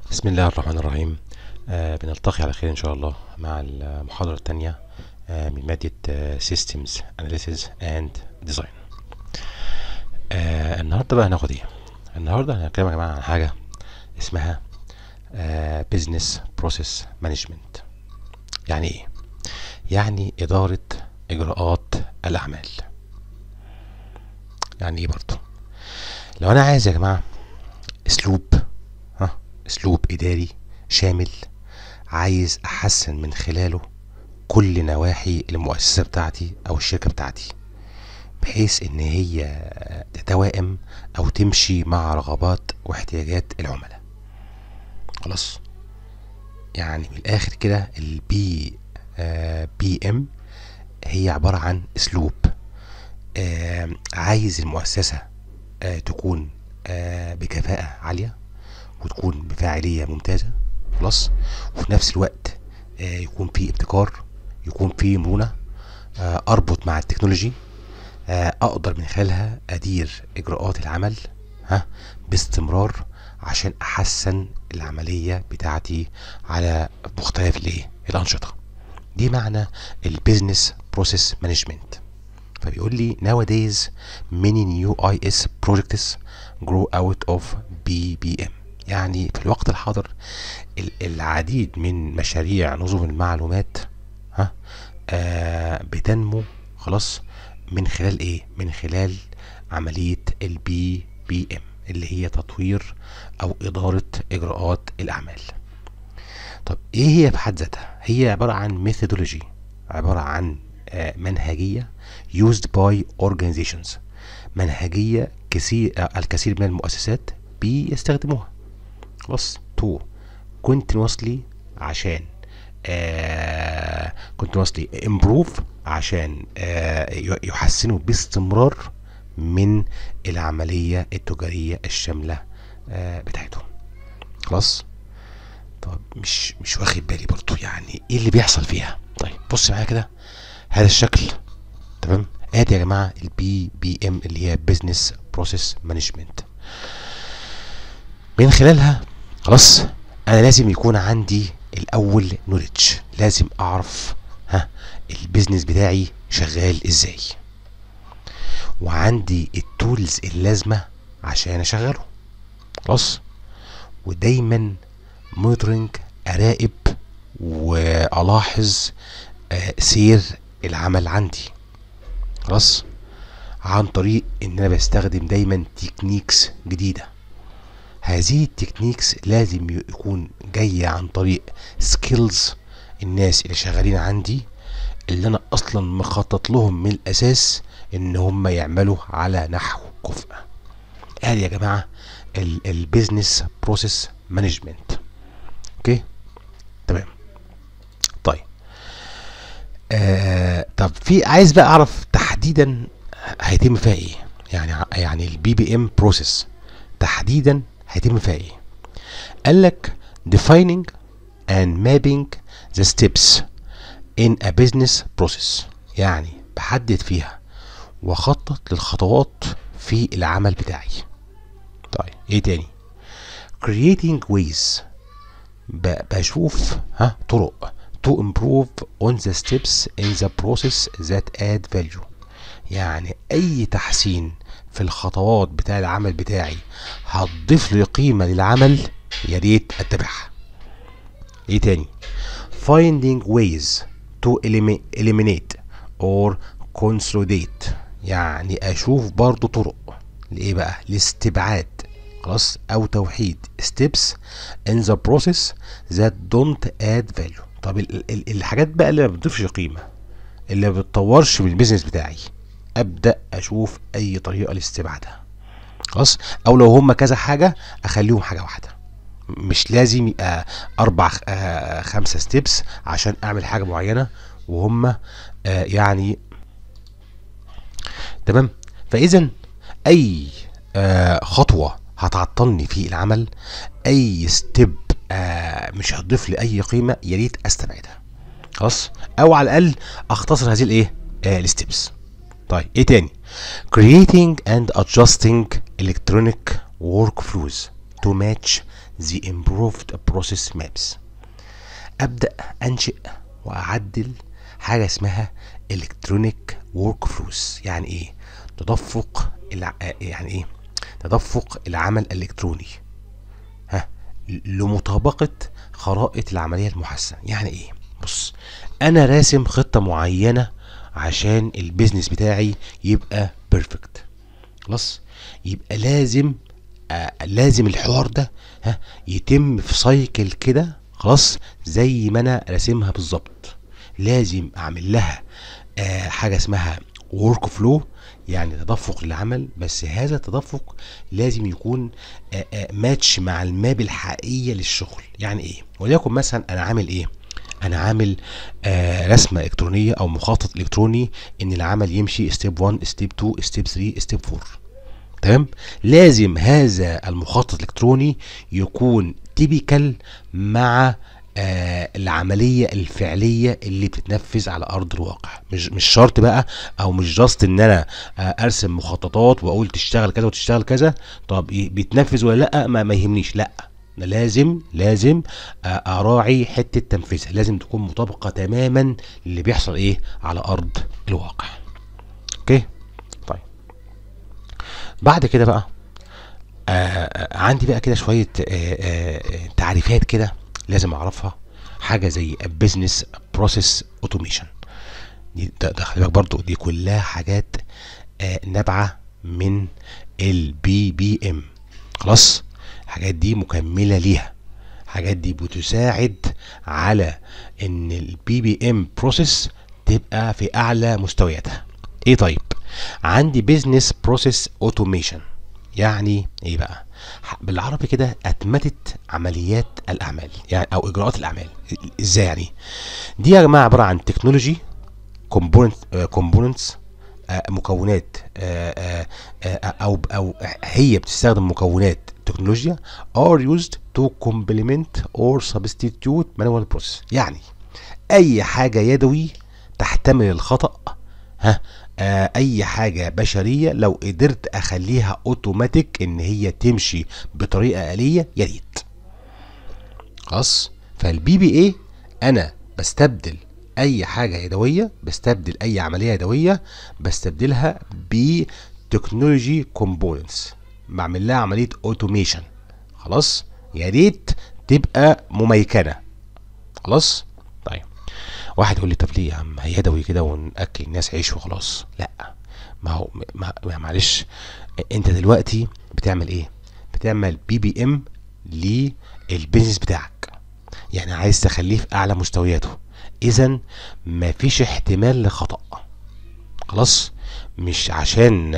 بسم الله الرحمن الرحيم آه بنلتقي على خير إن شاء الله مع المحاضرة الثانية آه من مادة آه Systems Analysis and Design آه النهاردة بقى هناخد إيه؟ النهاردة هنتكلم يا جماعة عن حاجة اسمها آه Business Process Management يعني إيه؟ يعني إدارة إجراءات الأعمال يعني إيه برضه؟ لو أنا عايز يا جماعة أسلوب ها اسلوب اداري شامل عايز احسن من خلاله كل نواحي المؤسسه بتاعتي او الشركه بتاعتي بحيث ان هي تتوائم او تمشي مع رغبات واحتياجات العملاء خلاص يعني من الاخر كده البي بي ام هي عباره عن اسلوب آه عايز المؤسسه آه تكون آه بكفاءه عاليه وتكون بفاعليه ممتازه خلاص وفي نفس الوقت آه يكون في ابتكار يكون في مرونه آه اربط مع التكنولوجي آه اقدر من خلالها ادير اجراءات العمل ها باستمرار عشان احسن العمليه بتاعتي على مختلف الايه الانشطه دي معنى البيزنس بروسيس مانجمنت فبيقول لي nowadays many new IS projects grow out of BBM يعني في الوقت الحاضر العديد من مشاريع نظم المعلومات ها آه بتنمو خلاص من خلال ايه من خلال عملية البي بي ام اللي هي تطوير او ادارة اجراءات الاعمال طب ايه هي في حد ذاتها هي عبارة عن ميثودولوجي عبارة عن آه منهجية used by organizations منهجية كثير آه الكثير من المؤسسات بيستخدموها خلاص تو continuously عشان آه continuously improve عشان آه يحسنوا باستمرار من العملية التجارية الشاملة آه بتاعتهم خلاص طب مش مش واخد بالي برضو يعني ايه اللي بيحصل فيها طيب بص معايا كده هذا الشكل تمام ادي يا جماعه البي بي ام اللي هي بزنس بروسيس مانجمنت من خلالها خلاص انا لازم يكون عندي الاول نوليدج لازم اعرف ها البيزنس بتاعي شغال ازاي وعندي التولز اللازمه عشان اشغله خلاص ودايما مونيتورنج اراقب والاحظ آه سير العمل عندي خلاص عن طريق ان انا بستخدم دايما تكنيكس جديده هذه التكنيكس لازم يكون جاية عن طريق سكيلز الناس اللي شغالين عندي اللي انا اصلا مخطط لهم من الاساس ان هم يعملوا على نحو كفء ادي يا جماعة البيزنس بروسيس مانجمنت اوكي تمام طيب آه طب في عايز بقى اعرف تحديدا هيتم فيها ايه يعني يعني البي بي ام بروسيس تحديدا هيتم فيها ايه قال لك defining and mapping the steps in a business process يعني بحدد فيها واخطط للخطوات في العمل بتاعي طيب ايه تاني creating ways بشوف ها طرق to improve on the steps in the process that add value يعني اي تحسين في الخطوات بتاع العمل بتاعي هتضيف لي قيمه للعمل يا ريت اتبعها ايه تاني finding ways to eliminate or consolidate يعني اشوف برضو طرق لايه بقى لاستبعاد خلاص او توحيد steps in the process that don't add value طب ال ال الحاجات بقى اللي ما بتضيفش قيمه اللي ما بتطورش من البيزنس بتاعي ابدا اشوف اي طريقه لاستبعادها خلاص او لو هم كذا حاجه اخليهم حاجه واحده مش لازم يبقى اربع آه خمسه ستيبس عشان اعمل حاجه معينه وهم آه يعني تمام فاذا اي آه خطوه هتعطلني في العمل اي ستيب مش هتضيف لي اي قيمه يا ريت استبعدها خلاص او على الاقل اختصر هذه الايه الستيبس طيب ايه تاني creating and adjusting electronic workflows to match the improved process maps ابدا انشئ واعدل حاجه اسمها electronic work flows يعني ايه تدفق الع... يعني ايه تدفق العمل الالكتروني ها لمطابقه خرائط العمليه المحسنه يعني ايه بص انا راسم خطه معينه عشان البيزنس بتاعي يبقى بيرفكت خلاص يبقى لازم آه لازم الحوار ده ها يتم في سايكل كده خلاص زي ما انا راسمها بالظبط لازم اعمل لها آه حاجه اسمها ورك فلو يعني تدفق للعمل بس هذا التدفق لازم يكون آه آه ماتش مع الماب الحقيقيه للشغل يعني ايه وليكن مثلا انا عامل ايه انا عامل آه رسمه الكترونيه او مخطط الكتروني ان العمل يمشي ستيب 1 ستيب 2 ستيب 3 ستيب 4 تمام لازم هذا المخطط الالكتروني يكون تيبيكال مع آه العمليه الفعليه اللي بتتنفذ على ارض الواقع مش مش شرط بقى او مش جاست ان انا آه ارسم مخططات واقول تشتغل كذا وتشتغل كذا طب بيتنفذ ولا لا ما, ما يهمنيش لا لازم لازم اراعي حته تنفيذها لازم تكون مطابقه تماما للي بيحصل ايه على ارض الواقع اوكي طيب بعد كده بقى آه عندي بقى كده شويه آه آه تعريفات كده لازم اعرفها حاجه زي بزنس بروسيس اوتوميشن دي ده خلي بالك برضو دي كلها حاجات آه نابعه من البي بي ام خلاص الحاجات دي مكمله ليها الحاجات دي بتساعد على ان البي بي ام بروسيس تبقى في اعلى مستوياتها ايه طيب عندي بيزنس بروسيس اوتوميشن يعني ايه بقى بالعربي كده اتمتة عمليات الاعمال يعني او اجراءات الاعمال ازاي يعني دي يا جماعه عباره عن تكنولوجي كومبوننت كومبوننتس مكونات او او هي بتستخدم مكونات تكنولوجيا are used to complement or substitute manual process يعني اي حاجه يدوي تحتمل الخطا ها آه اي حاجه بشريه لو قدرت اخليها اوتوماتيك ان هي تمشي بطريقه آلية يا ريت خلاص فالبي بي اي انا بستبدل اي حاجه يدويه بستبدل اي عمليه يدويه بستبدلها بتكنولوجي كومبوننتس بعمل لها عمليه اوتوميشن خلاص يا ريت تبقى مميكنه خلاص طيب واحد يقول لي طب ليه يا عم هي يدوي كده وناكل الناس عيش وخلاص لا ما هو ما معلش انت دلوقتي بتعمل ايه بتعمل بي بي ام للبيزنس بتاعك يعني عايز تخليه في اعلى مستوياته اذا مفيش احتمال لخطا خلاص مش عشان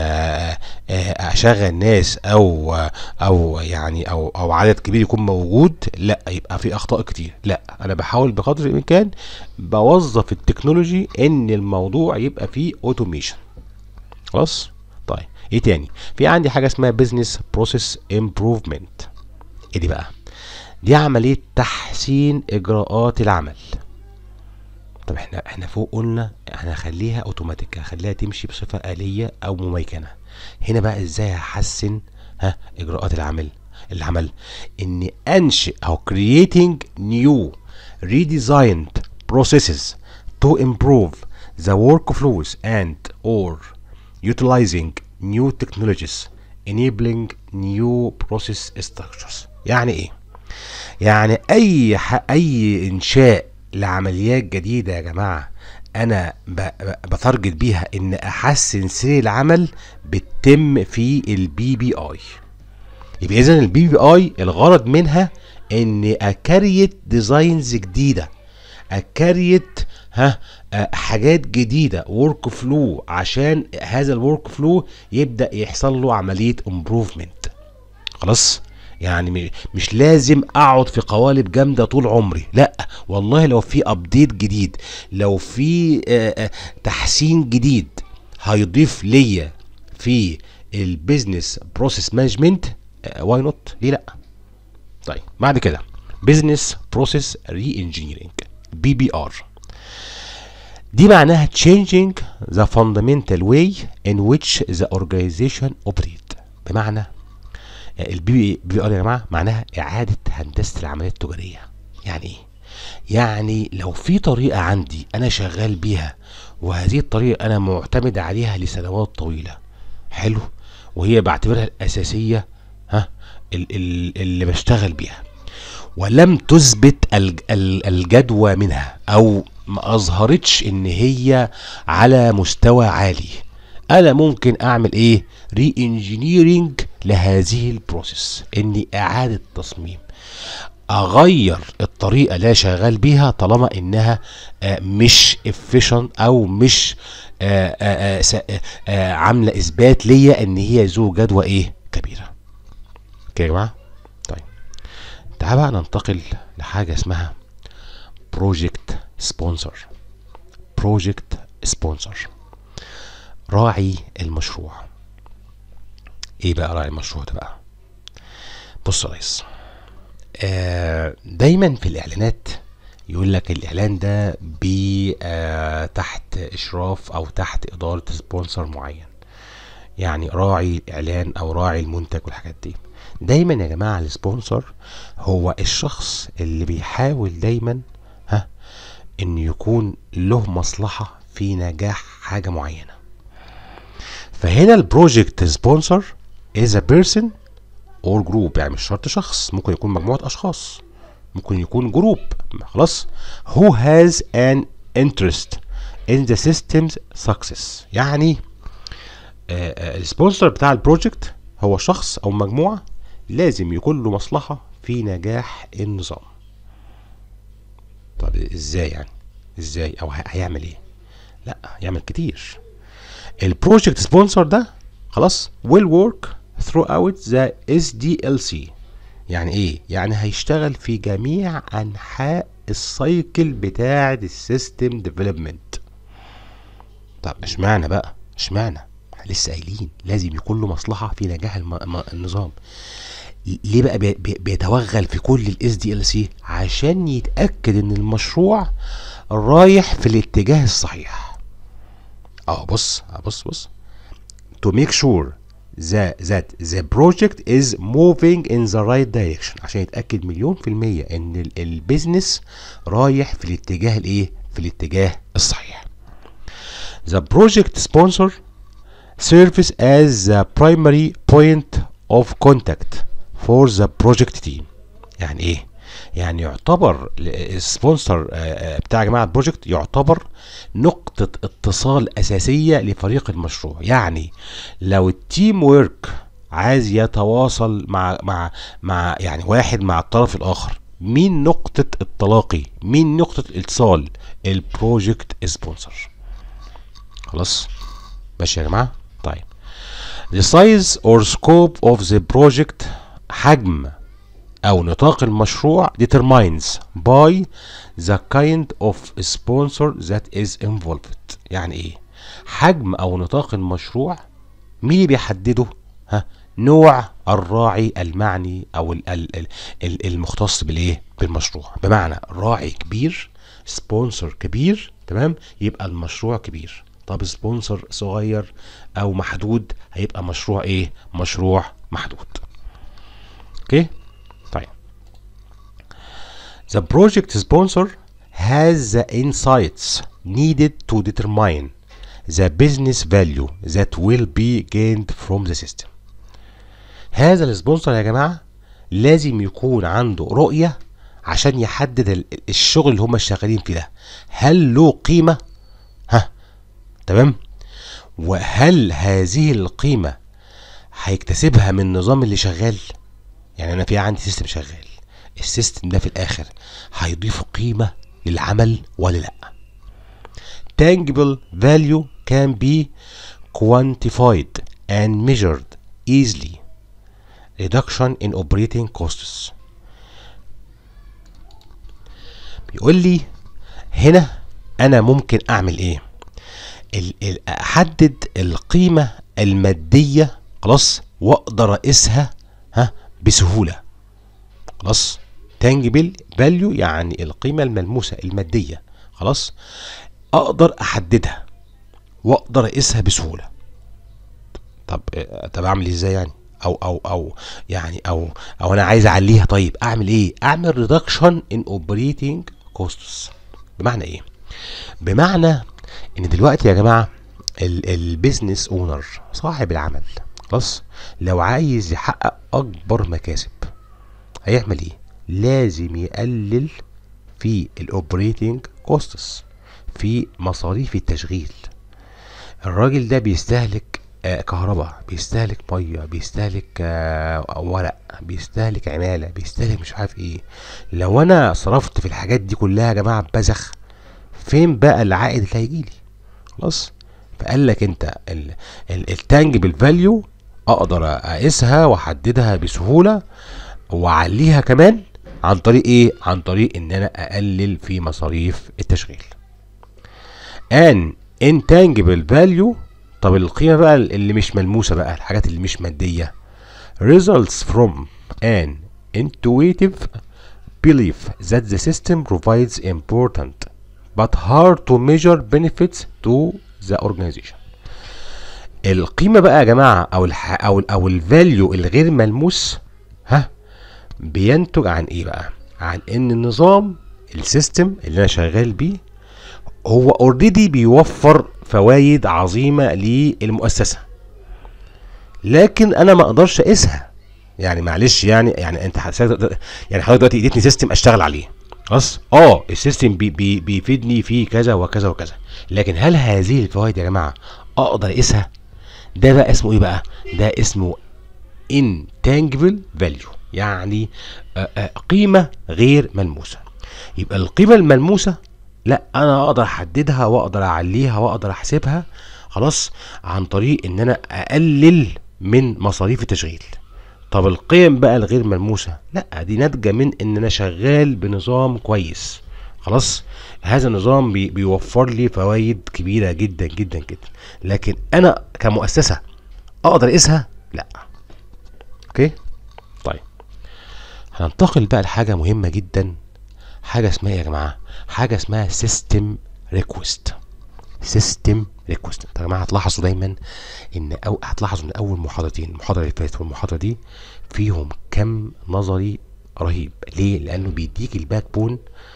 اشغل ناس او او يعني او او عدد كبير يكون موجود لا يبقى في اخطاء كتير لا انا بحاول بقدر الامكان بوظف التكنولوجي ان الموضوع يبقى فيه اوتوميشن خلاص طيب ايه تاني في عندي حاجه اسمها بزنس بروسيس امبروفمنت ايه دي بقى دي عمليه تحسين اجراءات العمل طب احنا احنا فوق قلنا هنخليها اوتوماتيك هنخليها تمشي بصفه آلية او مميكنة هنا بقى ازاي هحسن ها اجراءات العمل العمل اني انشئ او creating new redesigned processes to improve the workflows and or utilizing new technologies enabling new process structures يعني ايه يعني اي اي انشاء لعمليات جديدة يا جماعة أنا بتارجت بيها إن أحسن سير العمل بتتم في البي بي آي يبقى إذا البي بي آي الغرض منها إن أكريت ديزاينز جديدة أكريت ها حاجات جديدة ورك فلو عشان هذا الورك فلو يبدأ يحصل له عملية امبروفمنت خلاص يعني مش لازم اقعد في قوالب جامده طول عمري لا والله لو في ابديت جديد لو في تحسين جديد هيضيف ليا في البيزنس بروسيس مانجمنت واي نوت ليه لا طيب بعد كده بزنس بروسيس ري انجينيرنج بي بي ار دي معناها changing the fundamental way in which the organization operate بمعنى البي بي ار يا جماعه معناها اعاده هندسه العمليه التجاريه يعني ايه يعني لو في طريقه عندي انا شغال بيها وهذه الطريقه انا معتمد عليها لسنوات طويله حلو وهي بعتبرها الاساسيه ها ال- ال- اللي بشتغل بيها ولم تثبت الج- ال- الجدوى منها او ما اظهرتش ان هي على مستوى عالي انا ممكن اعمل ايه ري انجينيرنج لهذه البروسيس اني اعاده تصميم اغير الطريقه اللي أنا شغال بيها طالما انها آه، مش efficient او مش آه، آه، آه، س- آه، آه، عامله اثبات ليا ان هي ذو جدوى ايه كبيره اوكي يا جماعه طيب تعال بقى ننتقل لحاجه اسمها بروجكت سبونسر بروجكت سبونسر راعي المشروع ايه بقى راعي المشروع ده بقى بص يا ريس آه دايما في الاعلانات يقول لك الاعلان ده بي آه تحت اشراف او تحت اداره سبونسر معين يعني راعي الاعلان او راعي المنتج والحاجات دي دايما يا جماعه السبونسر هو الشخص اللي بيحاول دايما ها ان يكون له مصلحه في نجاح حاجه معينه فهنا البروجكت سبونسر is a person or group يعني مش شرط شخص ممكن يكون مجموعة أشخاص ممكن يكون جروب خلاص who has an interest in the system's success يعني آه، آه، السبونسر بتاع البروجكت هو شخص أو مجموعة لازم يكون له مصلحة في نجاح النظام طب ازاي يعني ازاي او ه- هيعمل ايه لا يعمل كتير البروجكت سبونسر ده خلاص will work throughout the SDLC يعني ايه يعني هيشتغل في جميع انحاء السايكل بتاع السيستم ديفلوبمنت طب اشمعنى بقى اشمعنى احنا لسه قايلين لازم يكون له مصلحه في نجاح الم... الم- النظام ليه بقى بي- بي- بيتوغل في كل الاس دي ال سي عشان يتاكد ان المشروع رايح في الاتجاه الصحيح اه بص آه بص بص to make sure that, that the project is moving in the right direction عشان يتأكد مليون في المية ان ال- البيزنس رايح في الاتجاه الايه في الاتجاه الصحيح the project sponsor serves as the primary point of contact for the project team يعني ايه يعني يعتبر السبونسر بتاع جماعه البروجكت يعتبر نقطه اتصال اساسيه لفريق المشروع يعني لو التيم ورك عايز يتواصل مع مع مع يعني واحد مع الطرف الاخر مين نقطه التلاقي مين نقطه الاتصال البروجكت سبونسر خلاص ماشي يا جماعه طيب the size or scope of the project حجم أو نطاق المشروع determines by the kind of sponsor that is involved يعني إيه؟ حجم أو نطاق المشروع مين اللي بيحدده؟ ها؟ نوع الراعي المعني أو ال- ال- ال- ال- المختص بالإيه؟ بالمشروع بمعنى راعي كبير سبونسر كبير تمام يبقى المشروع كبير طب سبونسر صغير او محدود هيبقى مشروع ايه مشروع محدود اوكي طيب the project sponsor has the insights needed to determine the business value that will be gained from the system هذا السبونسر يا جماعه لازم يكون عنده رؤيه عشان يحدد ال- الشغل اللي هم شغالين فيه ده هل له قيمه ها تمام وهل هذه القيمه هيكتسبها من النظام اللي شغال يعني انا في عندي سيستم شغال السيستم ده في الاخر هيضيف قيمه للعمل ولا لا tangible value can be quantified and measured easily reduction in operating costs بيقول لي هنا انا ممكن اعمل ايه ال- ال- احدد القيمه الماديه خلاص واقدر اقيسها ها بسهوله خلاص تانجبل فاليو يعني القيمه الملموسه الماديه خلاص اقدر احددها واقدر اقيسها بسهوله طب طب اعمل ازاي يعني او او او يعني او او انا عايز اعليها طيب اعمل ايه اعمل ريدكشن ان اوبريتنج كوستس بمعنى ايه بمعنى ان دلوقتي يا جماعه البيزنس اونر صاحب العمل خلاص لو عايز يحقق اكبر مكاسب هيعمل ايه لازم يقلل في الاوبريتنج كوستس في مصاريف التشغيل الراجل ده بيستهلك آه كهرباء بيستهلك ميه بيستهلك آه ورق بيستهلك عماله بيستهلك مش عارف ايه لو انا صرفت في الحاجات دي كلها يا جماعه بزخ فين بقى العائد اللي هيجيلي خلاص فقال لك انت التانجبل فاليو اقدر اقيسها واحددها بسهوله واعليها كمان عن طريق ايه عن طريق ان انا اقلل في مصاريف التشغيل ان intangible value طب القيمه بقى اللي مش ملموسه بقى الحاجات اللي مش ماديه results from an intuitive belief that the system provides important but hard to measure benefits to the organization القيمه بقى يا جماعه او الح... او ال او الفاليو الغير ملموس ها بينتج عن ايه بقى عن ان النظام السيستم اللي انا شغال بيه هو اوريدي بيوفر فوائد عظيمه للمؤسسه لكن انا ما اقدرش اقيسها يعني معلش يعني يعني انت يعني حضرتك دلوقتي اديتني سيستم اشتغل عليه خلاص اه السيستم بي بي بيفيدني في كذا وكذا وكذا لكن هل هذه الفوائد يا جماعه اقدر اقيسها ده بقى اسمه ايه بقى ده اسمه intangible value يعني قيمه غير ملموسه يبقى القيمه الملموسه لا انا اقدر احددها واقدر اعليها واقدر احسبها خلاص عن طريق ان انا اقلل من مصاريف التشغيل طب القيم بقى الغير ملموسه لا دي ناتجه من ان انا شغال بنظام كويس خلاص هذا النظام بي بيوفر لي فوائد كبيره جدا جدا جدا لكن انا كمؤسسه اقدر اقيسها لا اوكي طيب هننتقل بقى لحاجه مهمه جدا حاجه اسمها يا جماعه حاجه اسمها سيستم ريكوست سيستم ريكوست يا جماعه هتلاحظوا دايما ان او هتلاحظوا ان اول محاضرتين المحاضره اللي فاتت والمحاضره دي فيهم كم نظري رهيب ليه لانه بيديك الباك بون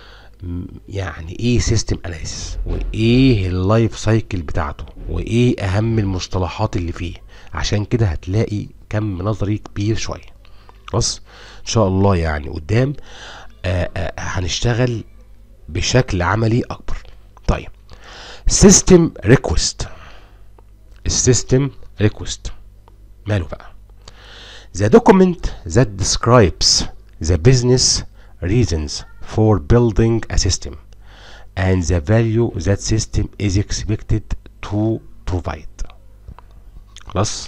يعني ايه سيستم اناليسيس وايه اللايف سايكل بتاعته وايه اهم المصطلحات اللي فيه عشان كده هتلاقي كم نظري كبير شويه خلاص ان شاء الله يعني قدام آآ آآ هنشتغل بشكل عملي اكبر طيب سيستم ريكوست السيستم ريكوست ماله بقى the document that describes the business reasons for building a system and the value that system is expected to provide خلاص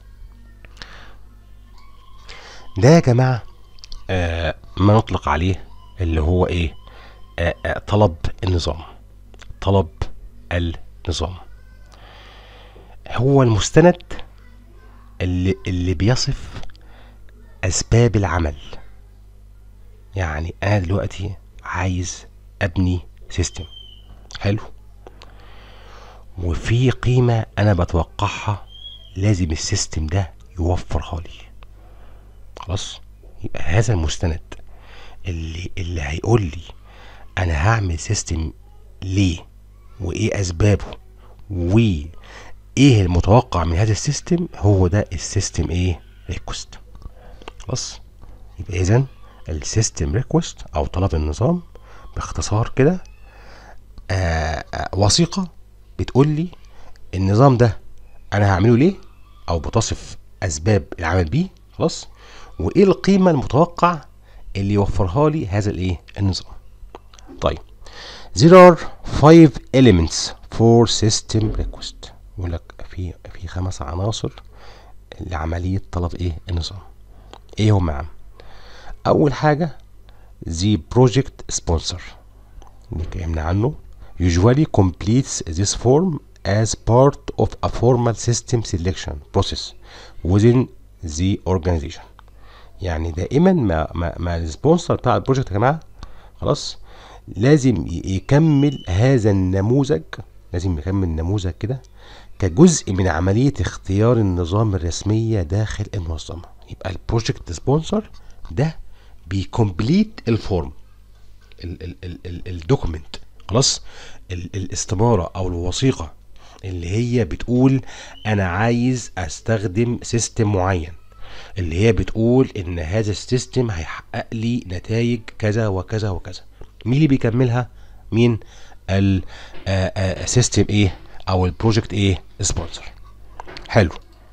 ده يا جماعة آه ما نطلق عليه اللي هو ايه آه آه طلب النظام طلب النظام هو المستند اللي اللي بيصف اسباب العمل يعني انا دلوقتي عايز ابني سيستم حلو وفي قيمة انا بتوقعها لازم السيستم ده يوفرها لي خلاص يبقى هذا المستند اللي اللي هيقول لي انا هعمل سيستم ليه وايه اسبابه وايه المتوقع من هذا السيستم هو ده السيستم ايه ريكوست خلاص يبقى اذا السيستم ريكوست او طلب النظام باختصار كده وثيقة بتقول لي النظام ده انا هعمله ليه او بتصف اسباب العمل بيه خلاص وايه القيمة المتوقع اللي يوفرها لي هذا الايه النظام طيب there are five elements for system request يقول لك في في خمس عناصر لعملية طلب ايه النظام ايه هم يا عم اول حاجة the project sponsor اللي اتكلمنا عنه usually completes this form as part of a formal system selection process within the organization يعني دائما ما ما, ما السبونسر بتاع البروجكت يا جماعه خلاص لازم يكمل هذا النموذج لازم يكمل نموذج كده كجزء من عملية اختيار النظام الرسمية داخل المنظمة يبقى البروجكت سبونسر ده بيكمبليت الفورم الدوكيمنت خلاص ال- الاستمارة او الوثيقة اللي هي بتقول انا عايز استخدم سيستم معين اللي هي بتقول ان هذا السيستم هيحقق لي نتائج كذا وكذا وكذا مين اللي بيكملها مين السيستم ايه او البروجكت ايه سبونسر حلو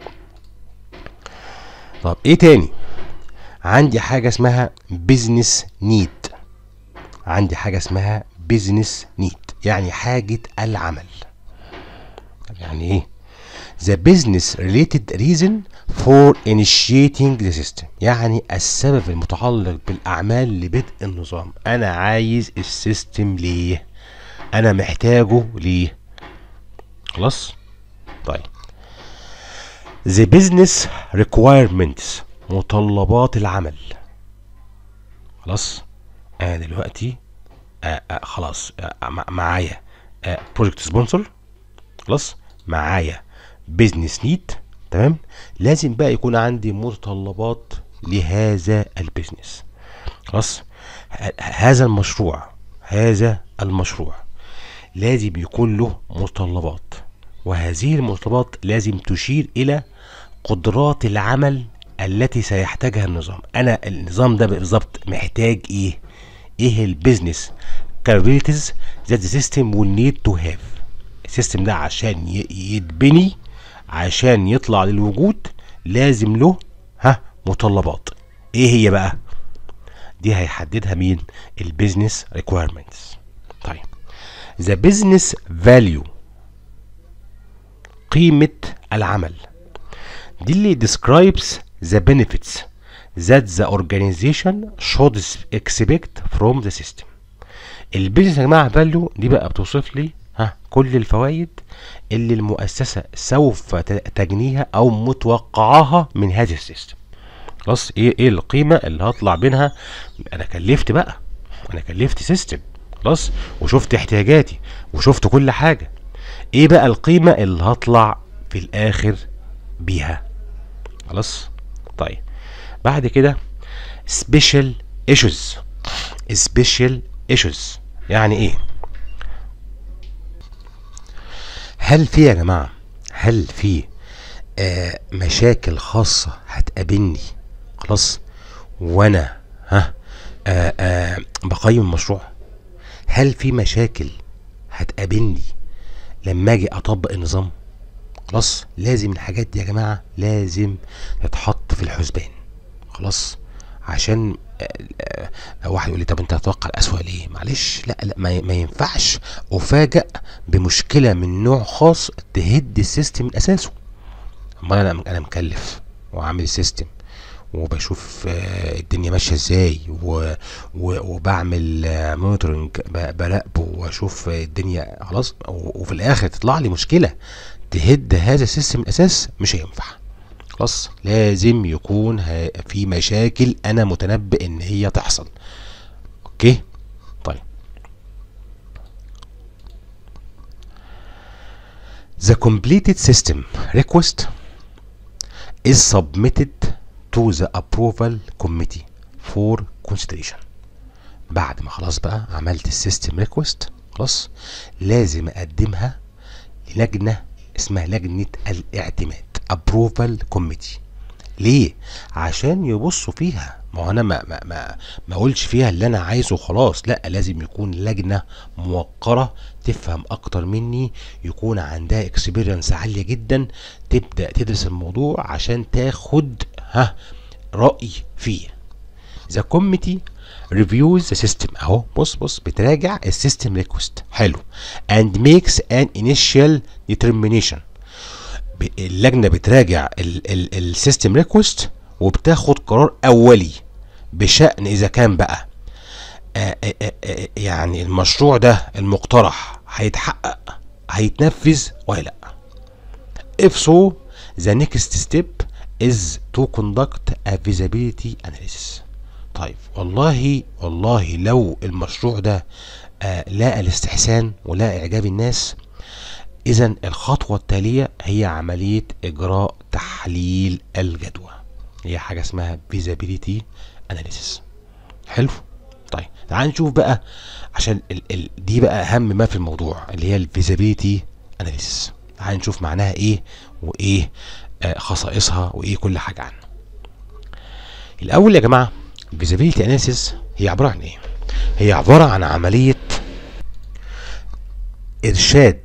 طب ايه تاني عندي حاجه اسمها بيزنس نيد عندي حاجه اسمها بيزنس نيد يعني حاجه العمل يعني ايه the business related reason for initiating the system يعني السبب المتعلق بالأعمال لبدء النظام أنا عايز السيستم ليه أنا محتاجه ليه خلاص طيب the business requirements متطلبات العمل خلاص أنا دلوقتي آه آه خلاص آه مع- معايا بروجكت سبونسر خلاص معايا بيزنس نيد تمام لازم بقى يكون عندي متطلبات لهذا البيزنس خلاص ه- هذا المشروع هذا المشروع لازم يكون له متطلبات وهذه المتطلبات لازم تشير الى قدرات العمل التي سيحتاجها النظام انا النظام ده بالظبط محتاج ايه ايه البيزنس capabilities that the system will need to have السيستم ده عشان ي- يتبني عشان يطلع للوجود لازم له ها متطلبات ايه هي بقى دي هيحددها مين البيزنس ريكويرمنتس طيب ذا بيزنس فاليو قيمة العمل دي اللي describes the benefits that the organization should expect from the system البيزنس يا جماعه فاليو دي بقى بتوصف لي ها كل الفوائد اللي المؤسسه سوف ت- تجنيها او متوقعاها من هذا السيستم خلاص ايه ايه القيمه اللي هطلع منها انا كلفت بقى انا كلفت سيستم خلاص وشفت احتياجاتي وشفت كل حاجه ايه بقى القيمه اللي هطلع في الاخر بيها خلاص طيب بعد كده special issues special issues يعني ايه هل في يا جماعه هل في آه مشاكل خاصه هتقابلني خلاص وانا ها آه آه بقيم المشروع هل في مشاكل هتقابلني لما اجي اطبق النظام خلاص لازم الحاجات دي يا جماعه لازم تتحط في الحسبان خلاص عشان آه، آه، واحد يقول لي طب انت هتتوقع الاسوأ ليه معلش لا لا ما, ما ينفعش افاجئ بمشكله من نوع خاص تهد السيستم من اساسه امال انا انا مكلف وعامل سيستم وبشوف آه، الدنيا ماشيه ازاي و- و- وبعمل مونيتورنج براقبه واشوف آه، الدنيا خلاص و- وفي الاخر تطلع لي مشكله تهد هذا السيستم من الاساس مش هينفع خلاص لازم يكون ه- في مشاكل انا متنبئ ان هي تحصل اوكي طيب The completed system request is submitted to the approval committee for consideration بعد ما خلاص بقى عملت السيستم ريكوست خلاص لازم اقدمها للجنه اسمها لجنه الاعتماد approval committee ليه عشان يبصوا فيها ما هو انا ما ما ما, ما اقولش فيها اللي انا عايزه وخلاص لا لازم يكون لجنه موقره تفهم اكتر مني يكون عندها اكسبيرينس عاليه جدا تبدا تدرس الموضوع عشان تاخد ها راي فيه ذا كوميتي ريفيوز ذا سيستم اهو بص بص بتراجع السيستم ريكوست حلو and makes an initial determination ب- اللجنه بتراجع السيستم ريكوست وبتاخد قرار اولي بشان اذا كان بقى آه، آه، آه، آه، يعني المشروع ده المقترح هيتحقق هيتنفذ ولا لا if so the next step is to conduct a feasibility analysis طيب والله والله لو المشروع ده آه لاقى الاستحسان ولاقى اعجاب الناس اذا الخطوه التاليه هي عمليه اجراء تحليل الجدوى هي حاجه اسمها feasibility analysis حلو طيب تعال نشوف بقى عشان ال ال دي بقى اهم ما في الموضوع اللي هي الفيزابيليتي اناليسيس تعال نشوف معناها ايه وايه آه خصائصها وايه كل حاجه عنها الاول يا جماعه الفيزابيليتي اناليسيس هي عباره عن ايه هي عباره عن عمليه ارشاد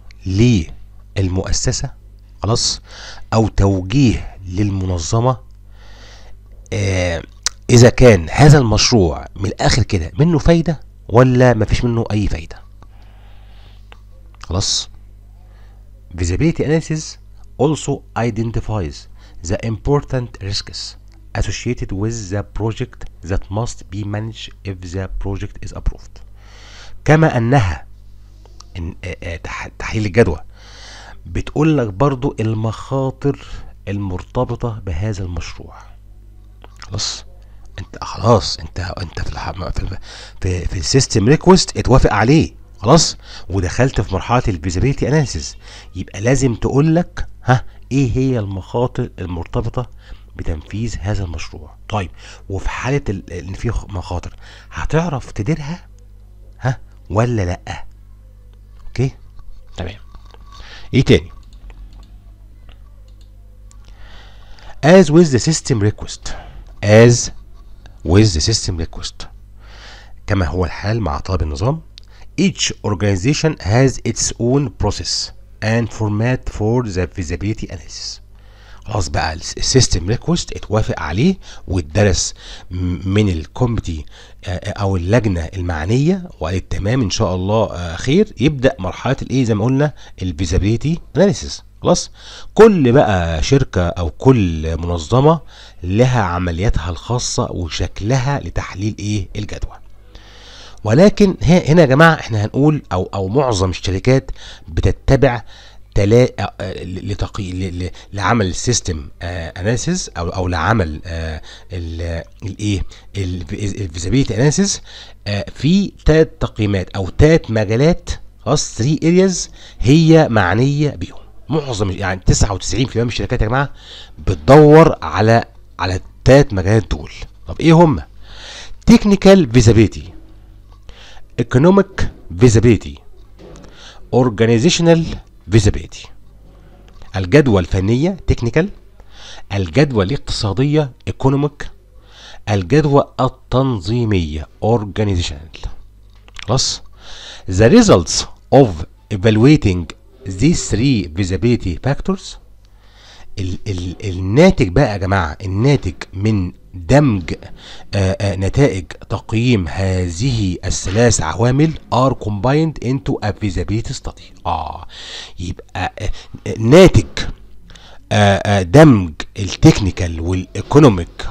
للمؤسسه خلاص او توجيه للمنظمه آه اذا كان هذا المشروع من الاخر كده منه فايده ولا مفيش منه اي فايده خلاص feasibility analysis also identifies the important risks associated with the project that must be managed if the project is approved كما انها إن آه، آه، تح- تحليل الجدوى بتقول لك برضو المخاطر المرتبطة بهذا المشروع خلاص انت خلاص انت انت في الح... في ال- في, في السيستم ريكوست اتوافق عليه خلاص ودخلت في مرحله الفيزابيلتي اناليسيس يبقى لازم تقول لك ها ايه هي المخاطر المرتبطه بتنفيذ هذا المشروع طيب وفي حاله ال- ان في خ- مخاطر هتعرف تديرها ها ولا لا اوكي تمام ايه تاني as with the system request as with the system request كما هو الحال مع طلب النظام each organization has its own process and format for the feasibility analysis خلاص بقى السيستم ريكوست اتوافق عليه واتدرس م- من الكوميتي او اللجنه المعنيه وقالت تمام ان شاء الله آه، خير يبدا مرحله الايه زي ما قلنا الفيزابيلتي اناليسيس خلاص كل بقى شركه او كل منظمه لها عملياتها الخاصه وشكلها لتحليل ايه الجدوى ولكن ه- هنا يا جماعه احنا هنقول او او معظم الشركات بتتبع تلا آه، آه، لتقي ل- ل- لعمل السيستم اناليسيس او او لعمل آه، ال- الايه الفيزابيلتي اناليسيس في ثلاث تقييمات او ثلاث مجالات خلاص 3 ارياز هي معنيه بيهم معظم يعني 99% من الشركات يا جماعه بتدور على على الثلاث مجالات دول طب ايه هم تكنيكال فيزابيلتي economic visibility organizational visibility الجدوى الفنية technical الجدوى الاقتصادية economic الجدوى التنظيمية organizational خلاص the results of evaluating these three visibility factors ال ال الناتج بقى يا جماعه الناتج من دمج آآ آآ نتائج تقييم هذه الثلاث عوامل are combined into a feasibility study اه يبقى آه، ناتج آه، آه، دمج التكنيكال والايكونوميك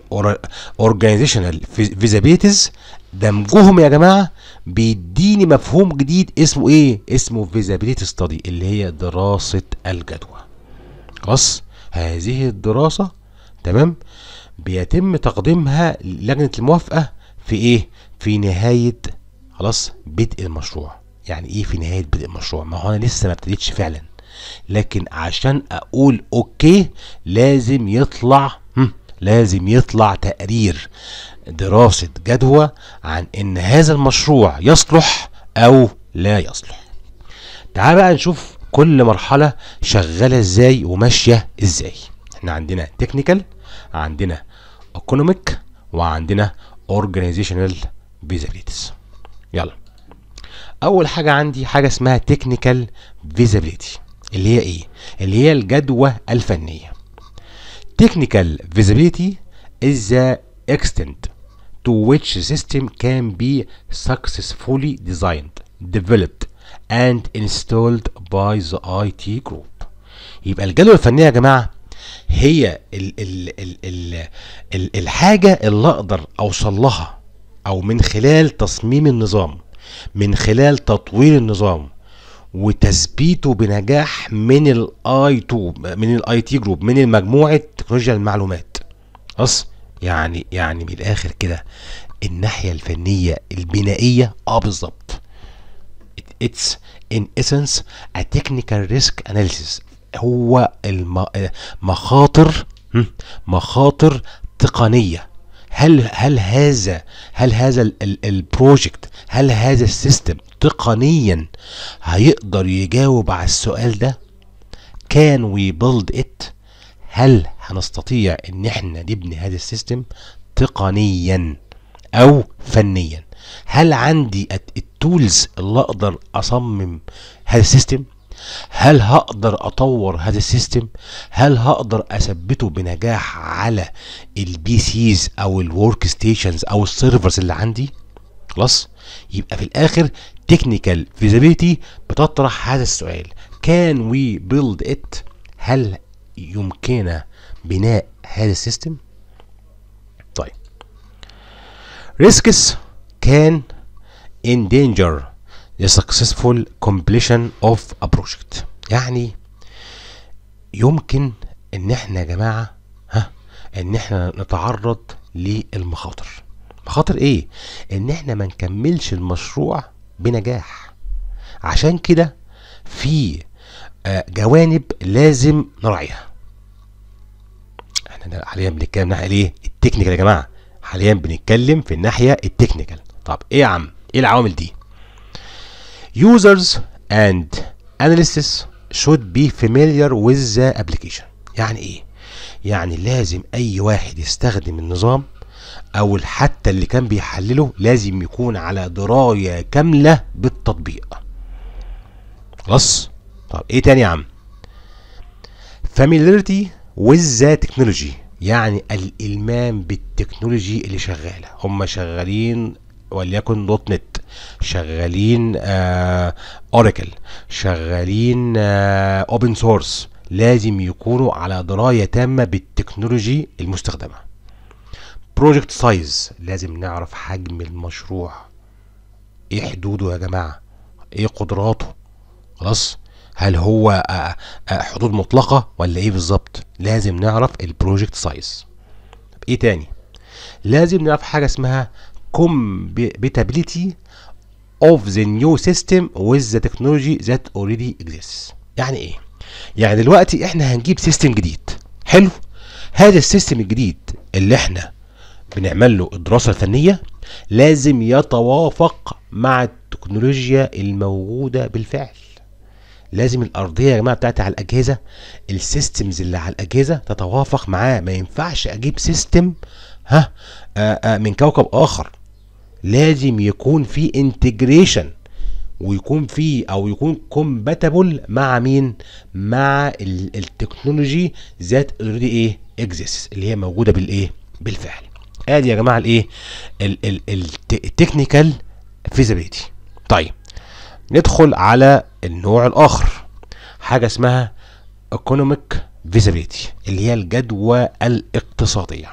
والاورجانيزيشنال فيزابيلتيز دمجهم يا جماعه بيديني مفهوم جديد اسمه ايه اسمه فيزابيلتي ستادي اللي هي دراسه الجدوى خلاص هذه الدراسة تمام بيتم تقديمها لجنة الموافقة في ايه في نهاية خلاص بدء المشروع يعني ايه في نهاية بدء المشروع ما هو انا لسه ما ابتديتش فعلا لكن عشان اقول اوكي لازم يطلع هم، لازم يطلع تقرير دراسة جدوى عن ان هذا المشروع يصلح او لا يصلح تعال بقى نشوف كل مرحلة شغالة ازاي وماشية ازاي احنا عندنا تكنيكال عندنا ايكونوميك وعندنا اورجانيزيشنال فيزابيلتيز يلا اول حاجة عندي حاجة اسمها تكنيكال فيزابيلتي اللي هي ايه اللي هي الجدوى الفنية technical visibility is the extent to which a system can be successfully designed, developed and installed by the IT group. يبقى الجدوى الفنية يا جماعة هي ال ال ال ال ال الحاجة اللي أقدر أوصل لها أو من خلال تصميم النظام من خلال تطوير النظام وتثبيته بنجاح من الاي 2 من الاي تي جروب من مجموعه تكنولوجيا المعلومات خلاص يعني يعني من الاخر كده الناحيه الفنيه البنائيه اه بالظبط it's in essence a technical risk analysis هو الم... مخاطر هم، مخاطر تقنيه هل هل هذا هل هذا البروجكت هل هذا السيستم تقنيا هيقدر يجاوب على السؤال ده كان وي بيلد ات هل هنستطيع ان احنا نبني هذا السيستم تقنيا او فنيا هل عندي التولز اللي اقدر اصمم هذا السيستم هل هقدر اطور هذا السيستم هل هقدر اثبته بنجاح على البي سيز او الورك ستيشنز او السيرفرز اللي عندي خلاص يبقى في الاخر تكنيكال فيزابيليتي بتطرح هذا السؤال كان وي بيلد ات هل يمكننا بناء هذا السيستم طيب risks can endanger the successful completion of a project يعني يمكن ان احنا يا جماعه ها ان احنا نتعرض للمخاطر مخاطر ايه ان احنا ما نكملش المشروع بنجاح عشان كده في آه، جوانب لازم نراعيها احنا حاليا بنتكلم ناحيه ايه التكنيكال يا جماعه حاليا بنتكلم في الناحيه التكنيكال طب ايه يا عم ايه العوامل دي users and analysts should be familiar with the application يعني ايه يعني لازم اي واحد يستخدم النظام او حتى اللي كان بيحلله لازم يكون على درايه كامله بالتطبيق خلاص طب ايه تاني يا عم familiarity with the technology يعني الالمام بالتكنولوجي اللي شغاله هم شغالين وليكن دوت نت شغالين اوراكل شغالين اوبن سورس لازم يكونوا على درايه تامه بالتكنولوجي المستخدمه بروجكت سايز لازم نعرف حجم المشروع ايه حدوده يا جماعه ايه قدراته خلاص هل هو آه، آه، حدود مطلقه ولا ايه بالظبط لازم نعرف البروجكت سايز طب ايه تاني لازم نعرف حاجه اسمها compatibility of the new system with the technology that already exists يعني ايه يعني دلوقتي احنا هنجيب سيستم جديد حلو هذا السيستم الجديد اللي احنا بنعمل له الدراسه الفنيه لازم يتوافق مع التكنولوجيا الموجوده بالفعل لازم الارضيه يا جماعه بتاعتي على الاجهزه السيستمز اللي على الاجهزه تتوافق معاه ما ينفعش اجيب سيستم ها آآ آآ من كوكب اخر لازم يكون في انتجريشن ويكون في او يكون كومباتبل مع مين مع ال- التكنولوجي ذات اوريدي ايه اكزيست اللي هي موجوده بالايه بالفعل ادي يا جماعه الايه التكنيكال فيزابيليتي طيب ندخل على النوع الاخر حاجه اسمها economic feasibility اللي هي الجدوى الاقتصاديه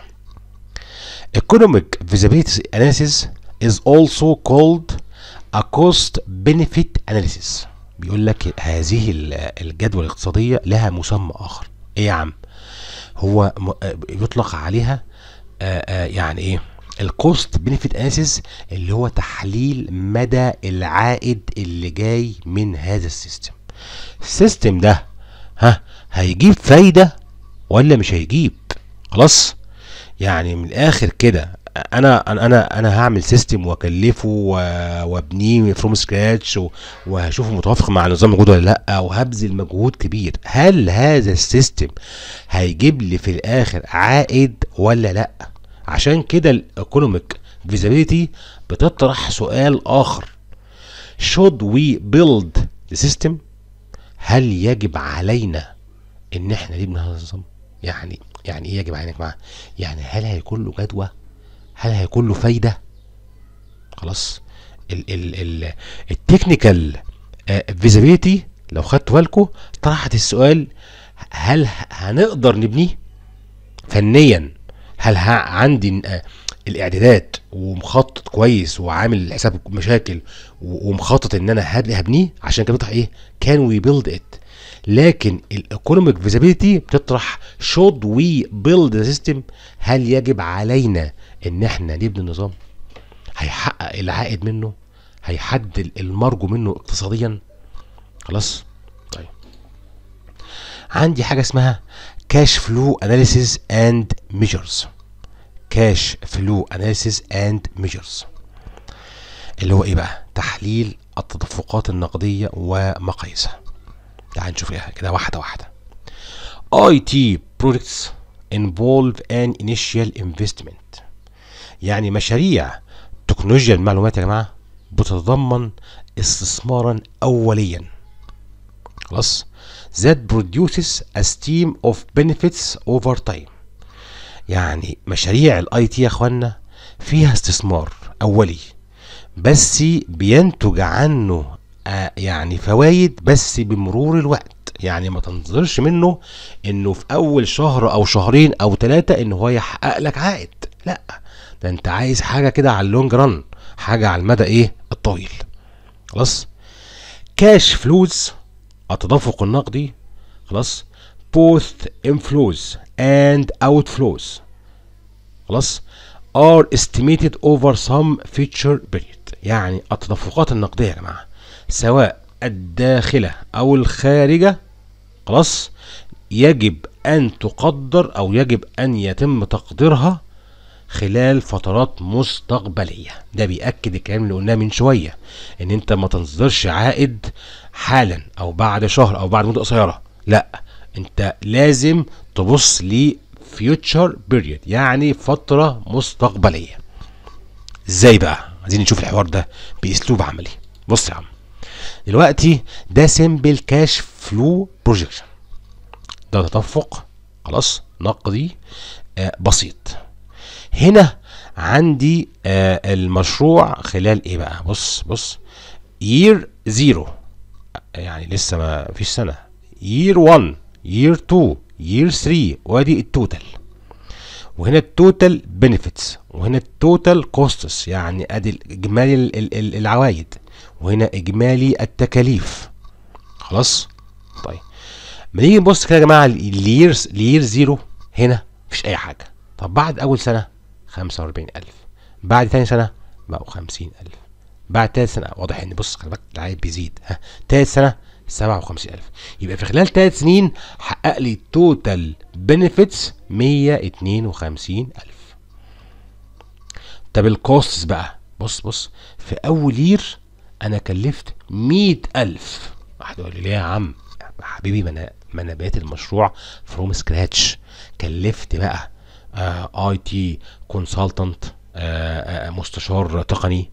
economic feasibility analysis is also called a cost benefit analysis بيقول لك هذه ال- الجدوى الاقتصاديه لها مسمى اخر ايه يا عم هو م- آه، يطلق عليها آه، آه، يعني ايه الكوست بنفيت اناليسيس اللي هو تحليل مدى العائد اللي جاي من هذا السيستم السيستم ده ها هيجيب فايده ولا مش هيجيب خلاص يعني من الاخر كده انا انا انا انا هعمل سيستم واكلفه و- وابنيه فروم سكراتش وهشوفه متوافق مع النظام الموجود ولا لا وهبذل مجهود كبير هل هذا السيستم هيجيب لي في الاخر عائد ولا لا عشان كده الايكونوميك فيزابيليتي بتطرح سؤال اخر should we build the system هل يجب علينا ان احنا نبني هذا النظام يعني يعني ايه يجب علينا يا جماعه يعني هل هيكون له جدوى هل هيكون له فايده خلاص ال ال ال التكنيكال فيزابيليتي لو خدتوا بالكم طرحت السؤال هل ه- هنقدر نبنيه فنيا هل ه- عندي آه، الاعدادات ومخطط كويس وعامل حساب مشاكل و- ومخطط ان انا هب- هبنيه عشان كده بيطرح ايه كان وي بيلد ات لكن الايكونوميك فيزابيليتي بتطرح شود وي بيلد ذا سيستم هل يجب علينا ان احنا نبني نظام هيحقق العائد منه هيحدد المرجو منه اقتصاديا خلاص طيب عندي حاجه اسمها كاش فلو اناليسيز اند ميجرز كاش فلو اناليسيز اند ميجرز اللي هو ايه بقى تحليل التدفقات النقديه ومقاييسها تعال نشوف ايه كده واحده واحده IT projects involve an initial investment يعني مشاريع تكنولوجيا المعلومات يا جماعه بتتضمن استثمارا اوليا خلاص that produces a stream of benefits over time يعني مشاريع الاي تي يا اخوانا فيها استثمار اولي بس بينتج عنه آه يعني فوائد بس بمرور الوقت يعني ما تنتظرش منه انه في اول شهر او شهرين او ثلاثة ان هو يحقق لك عائد لا ده انت عايز حاجة كده على اللونج ران حاجة على المدى ايه الطويل خلاص كاش فلوز التدفق النقدي خلاص both inflows and outflows خلاص are estimated over some future period يعني التدفقات النقدية يا جماعة سواء الداخلة أو الخارجة خلاص يجب أن تقدر أو يجب أن يتم تقديرها خلال فترات مستقبلية ده بيأكد الكلام اللي قلناه من شوية ان انت ما تنتظرش عائد حالا او بعد شهر او بعد مدة قصيرة لا انت لازم تبص لفيوتشر بيريد يعني فترة مستقبلية ازاي بقى عايزين نشوف الحوار ده باسلوب عملي بص يا عم دلوقتي ده سيمبل كاش فلو بروجيكشن ده تدفق خلاص نقدي آه بسيط هنا عندي آه المشروع خلال ايه بقى بص بص يير زيرو يعني لسه ما فيش سنه يير 1 يير 2 يير 3 وادي التوتال وهنا التوتال بنفيتس وهنا التوتال كوستس يعني ادي اجمالي العوائد وهنا اجمالي التكاليف خلاص طيب ما نيجي نبص كده يا جماعه اليير اليير زيرو هنا مفيش اي حاجه طب بعد اول سنه 45000 بعد تاني سنه بقوا 50000 بعد تالت سنه واضح ان بص خلي بالك العائد بيزيد ها تالت سنه 57000 يبقى في خلال ثلاث سنين حقق لي توتال بنفيتس 152000 طب الكوستس بقى بص بص في اول يير انا كلفت 100000 واحد يقول لي ليه يا عم حبيبي ما انا ما انا بقيت المشروع فروم سكراتش كلفت بقى اي تي كونسلتنت مستشار تقني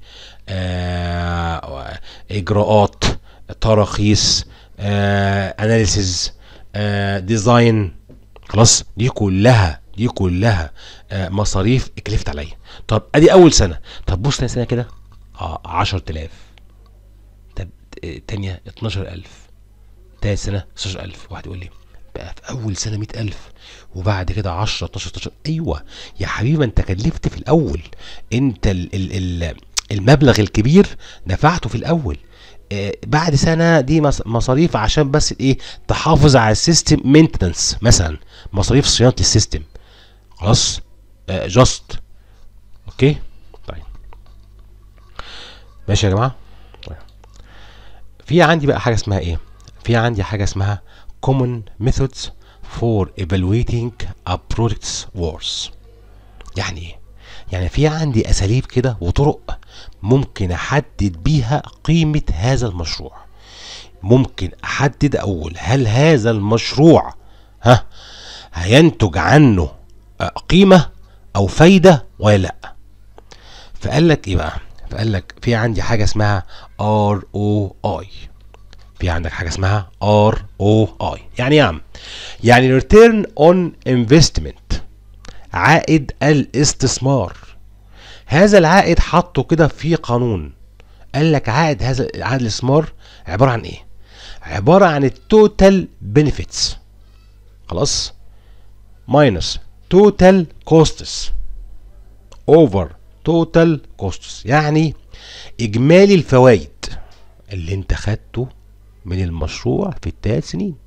آه اجراءات تراخيص اناليسز ديزاين خلاص دي كلها دي كلها آه مصاريف اتكلفت عليا طب ادي اول سنه طب بص تاني سنه كده اه 10000 طب تانية 12000 تالت سنه 16000 واحد يقول لي بقى في اول سنه 100000 وبعد كده 10 12 13 ايوه يا حبيبي انت كلفت في الاول انت ال ال ال المبلغ الكبير دفعته في الاول آه بعد سنه دي مصاريف عشان بس ايه تحافظ على السيستم مينتنس مثلا مصاريف صيانه السيستم خلاص جاست آه اوكي طيب ماشي يا جماعه طيب في عندي بقى حاجه اسمها ايه في عندي حاجه اسمها common methods for evaluating a product's worth يعني ايه يعني في عندي اساليب كده وطرق ممكن احدد بيها قيمه هذا المشروع ممكن احدد اقول هل هذا المشروع ها هينتج عنه قيمه او فايده ولا لا فقال لك ايه بقى فقال لك في عندي حاجه اسمها ار او اي في عندك حاجه اسمها ار او اي يعني ايه يا عم يعني ريتيرن اون انفستمنت عائد الاستثمار هذا العائد حطه كده في قانون قال لك عائد هذا عائد الاستثمار عباره عن ايه عباره عن التوتال بنفيتس خلاص ماينس توتال كوستس اوفر توتال كوستس يعني اجمالي الفوائد اللي انت خدته من المشروع في الثلاث سنين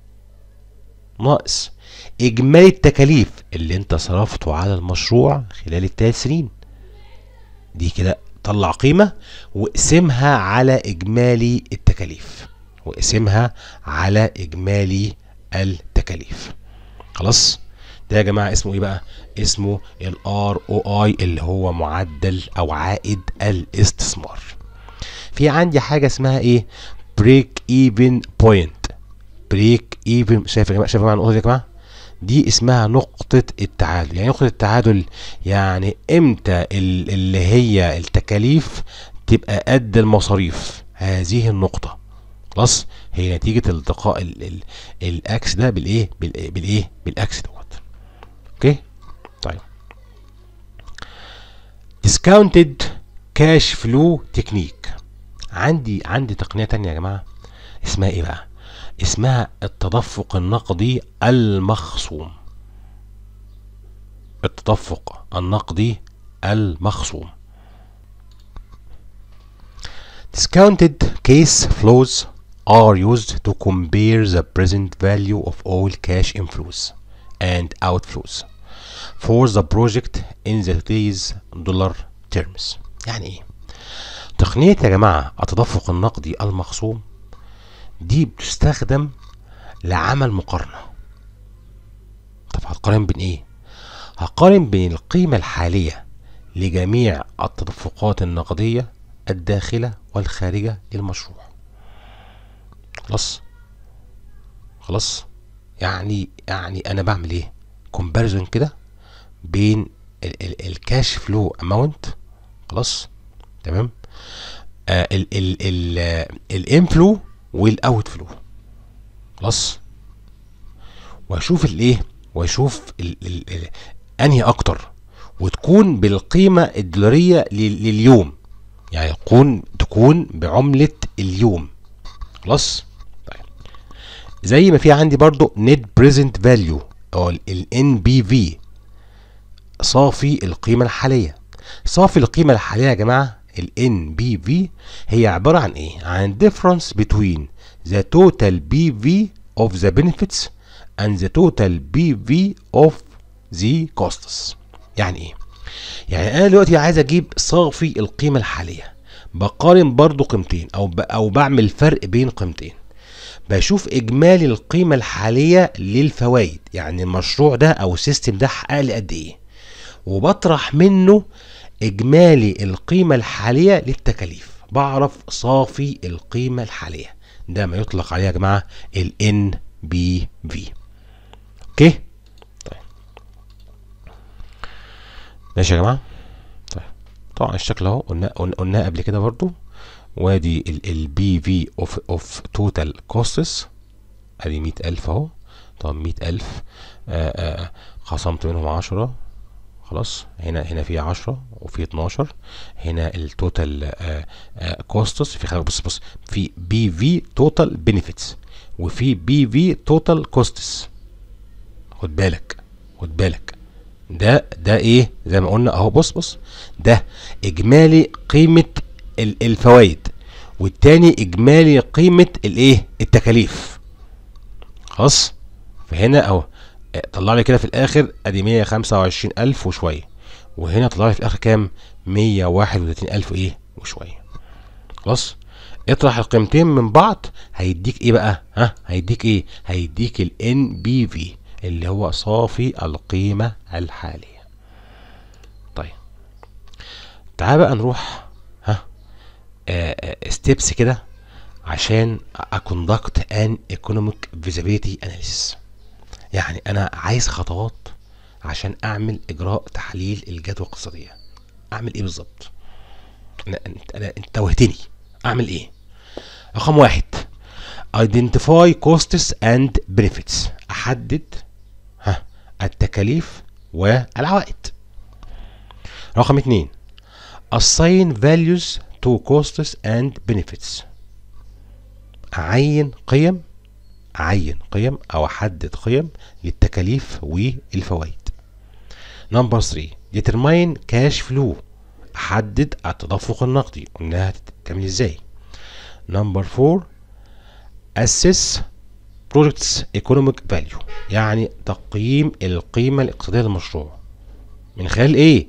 ناقص اجمالي التكاليف اللي انت صرفته على المشروع خلال الثلاث سنين دي كده طلع قيمة واقسمها على إجمالي التكاليف واقسمها على إجمالي التكاليف خلاص ده يا جماعة اسمه ايه بقى اسمه ال ROI اللي هو معدل او عائد الاستثمار في عندي حاجة اسمها ايه بريك ايفن بوينت بريك ايفن شايف يا جماعة شايف يا جماعة النقطة دي يا جماعة دي اسمها نقطة التعادل يعني نقطة التعادل يعني امتى ال- اللي هي التكاليف تبقى قد المصاريف هذه النقطة خلاص هي نتيجة التقاء ال ال الاكس ده بالايه بالايه بالايه بالاكس دوت اوكي طيب discounted cash flow technique عندي عندي تقنية تانية يا جماعة اسمها ايه بقى اسمها التدفق النقدي المخصوم التدفق النقدي المخصوم Discounted case flows are used to compare the present value of all cash inflows and outflows for the project in the today's dollar terms. يعني ايه؟ تقنية يا جماعة التدفق النقدي المخصوم دي بتستخدم لعمل مقارنة. طب هتقارن بين ايه؟ هقارن بين القيمة الحالية لجميع التدفقات النقدية الداخلة والخارجة للمشروع. خلاص؟ خلاص؟ يعني يعني انا بعمل ايه؟ كومباريزون كده بين الكاش فلو اماونت خلاص تمام آه ال ال ال الانفلو والاوت فلو خلاص واشوف الايه واشوف ال ال ال انهي اكتر وتكون بالقيمه الدولاريه لل- لليوم يعني تكون تكون بعمله اليوم خلاص طيب زي ما في عندي برضو نت بريزنت فاليو او الان بي في صافي القيمه الحاليه صافي القيمه الحاليه يا جماعه ال NBV هي عباره عن ايه عن difference between the total BV of the benefits and the total BV of the costs يعني ايه يعني انا دلوقتي عايز اجيب صافي القيمه الحاليه بقارن برضو قيمتين او ب... او بعمل فرق بين قيمتين بشوف اجمالي القيمه الحاليه للفوائد يعني المشروع ده او السيستم ده حقق لي قد ايه وبطرح منه اجمالي القيمه الحاليه للتكاليف بعرف صافي القيمه الحاليه ده ما يطلق عليه يا جماعه ال NBV اوكي طيب ماشي يا جماعه طيب طبعا الشكل اهو قلنا قلناه قبل كده برضو وادي البي في اوف اوف توتال كوستس ادي 100000 اهو طب 100000 خصمت منهم 10 خلاص هنا هنا في 10 وفي 12 هنا التوتال كوستس في خلال بص بص في بي في توتال بنفيتس وفي بي في توتال كوستس خد بالك خد بالك ده ده ايه زي ما قلنا اهو بص بص ده اجمالي قيمه الفوائد والتاني اجمالي قيمه الايه التكاليف خلاص فهنا اهو طلع لي كده في الاخر ادي 125 الف وشويه وهنا طلع لي في الاخر كام 131 الف ايه وشويه خلاص اطرح القيمتين من بعض هيديك ايه بقى ها هيديك ايه هيديك ال NBV اللي هو صافي القيمه الحاليه طيب تعال بقى نروح ها ستيبس كده عشان اكوندكت ان ايكونوميك فيزابيليتي اناليسيس يعني انا عايز خطوات عشان اعمل اجراء تحليل الجدوى الاقتصاديه اعمل ايه بالظبط انا انا انت توهتني اعمل ايه رقم واحد identify costs and benefits احدد ها التكاليف والعوائد رقم اتنين assign values to costs and benefits اعين قيم اعين قيم او احدد قيم للتكاليف والفوائد نمبر 3 determine cash flow احدد التدفق النقدي قلناها تعمل ازاي نمبر 4 assess projects economic value يعني تقييم القيمة الاقتصادية للمشروع من خلال ايه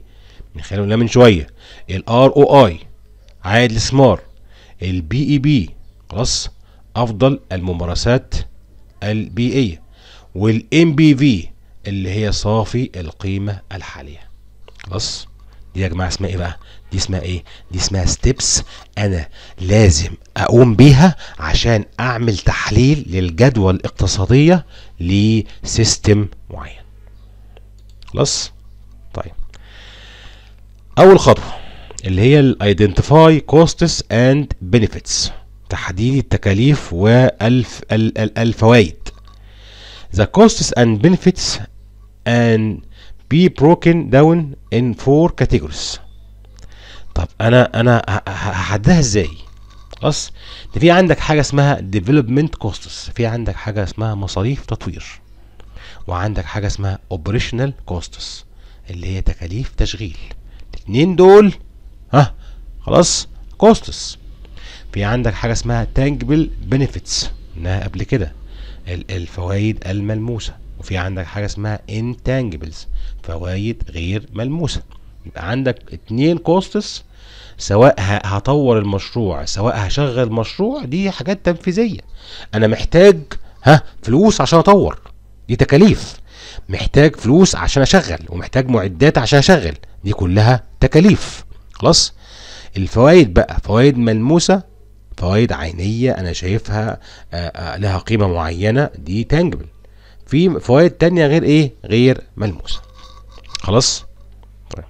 من خلال قلنا من شويه الار او اي عائد الاستثمار البي اي بي خلاص افضل الممارسات البيئيه والام بي في اللي هي صافي القيمه الحاليه خلاص دي يا جماعه اسمها ايه بقى دي اسمها ايه دي اسمها ستيبس انا لازم اقوم بيها عشان اعمل تحليل للجدوى الاقتصاديه لسيستم معين خلاص طيب اول خطوه اللي هي الايدنتيفاي كوستس اند بنفيتس تحديد التكاليف والفوائد the costs and benefits and be broken down in four categories طب انا انا هحددها ازاي خلاص ده في عندك حاجه اسمها development costs في عندك حاجه اسمها مصاريف تطوير وعندك حاجه اسمها operational costs اللي هي تكاليف تشغيل الاثنين دول ها خلاص costs في عندك حاجه اسمها tangible benefits قلناها قبل كده الفوائد الملموسه وفي عندك حاجه اسمها intangibles فوائد غير ملموسه يبقى عندك اتنين كوستس سواء هطور المشروع سواء هشغل مشروع دي حاجات تنفيذيه انا محتاج ها فلوس عشان اطور دي تكاليف محتاج فلوس عشان اشغل ومحتاج معدات عشان اشغل دي كلها تكاليف خلاص الفوائد بقى فوائد ملموسه فوائد عينيه انا شايفها آآ آآ لها قيمه معينه دي تانجبل في فوائد تانية غير ايه غير ملموسه خلاص طيب